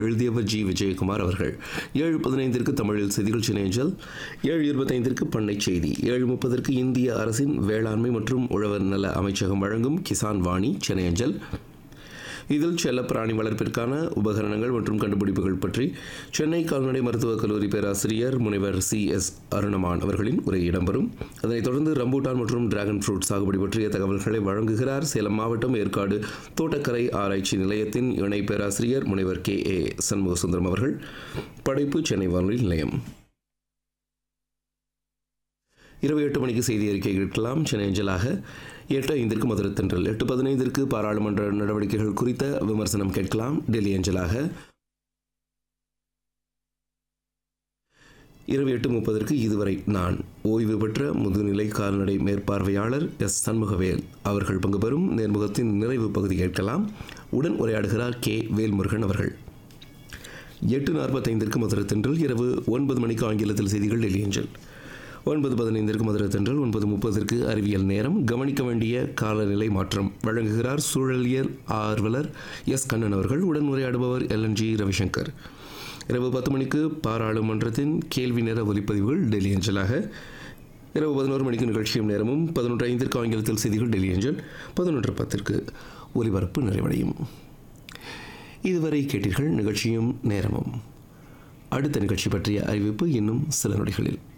எழுதியவர் ஜி விஜயகுமார் அவர்கள் ஏழு பதினைந்திற்கு தமிழில் செய்திகள் சினேஞ்சல் ஏழு இருபத்தைந்திற்கு பண்ணை செய்தி ஏழு முப்பதற்கு இந்திய அரசின் வேளாண்மை மற்றும் உழவர் நல அமைச்சகம் வழங்கும் கிசான் வாணி சென்னையஞ்சல் இதில் செல்லப்பிராணி வளர்ப்பிற்கான உபகரணங்கள் மற்றும் கண்டுபிடிப்புகள் பற்றி சென்னை கால்நடை மருத்துவக் கல்லூரி பேராசிரியர் முனைவர் சி எஸ் அருணமான் அவர்களின் உரை இடம்பெறும் அதனைத் தொடர்ந்து ரம்பூட்டான் மற்றும் டிராகன் ஃப்ரூட் சாகுபடி பற்றிய தகவல்களை வழங்குகிறார் சேலம் மாவட்டம் ஏற்காடு தோட்டக்கரை ஆராய்ச்சி நிலையத்தின் இணை பேராசிரியர் முனைவர் கே ஏ சண்முகசுந்தரம் அவர்கள் படைப்பு சென்னை வானொலி நிலையம் இரவு எட்டு மணிக்கு செய்தி அறிக்கை கேட்கலாம் சென்னை அஞ்சலாக எட்டு ஐந்திற்கு மதுரை தென்றல் எட்டு பதினைந்திற்கு பாராளுமன்ற நடவடிக்கைகள் குறித்த விமர்சனம் கேட்கலாம் டெல்லி அஞ்சலாக இரவு எட்டு முப்பதற்கு இதுவரை நான் ஓய்வு பெற்ற முதுநிலை கால்நடை மேற்பார்வையாளர் எஸ் சண்முகவேல் அவர்கள் பங்கு பெறும் நேர்முகத்தின் நிறைவு பகுதி கேட்கலாம் உடன் உரையாடுகிறார் கே வேல்முருகன் அவர்கள் எட்டு நாற்பத்தைந்திற்கு மதுரை தென்றல் இரவு ஒன்பது மணிக்கு ஆங்கிலத்தில் செய்திகள் டெல்லி அஞ்சல் ஒன்பது பதினைந்திற்கு மதுரை தென்றல் ஒன்பது முப்பதற்கு அறிவியல் நேரம் கவனிக்க வேண்டிய காலநிலை மாற்றம் வழங்குகிறார் சூழலியல் ஆர்வலர் எஸ் கண்ணன் அவர்கள் உடன் உரையாடுபவர் எல்என்ஜி ரவிசங்கர் இரவு பத்து மணிக்கு பாராளுமன்றத்தின் கேள்வி நேர ஒலிப்பதிவுகள் டெல்லி அஞ்சலாக இரவு பதினோரு மணிக்கு நிகழ்ச்சியும் நேரமும் பதினொன்று ஐந்திற்கு ஆங்கிலத்தில் செய்திகள் டெல்லி அஞ்சல் பதினொன்று பத்திற்கு ஒலிபரப்பு நிறைவடையும் இதுவரை கேட்டீர்கள் நிகழ்ச்சியும் நேரமும் அடுத்த நிகழ்ச்சி பற்றிய அறிவிப்பு இன்னும் சில நொடிகளில்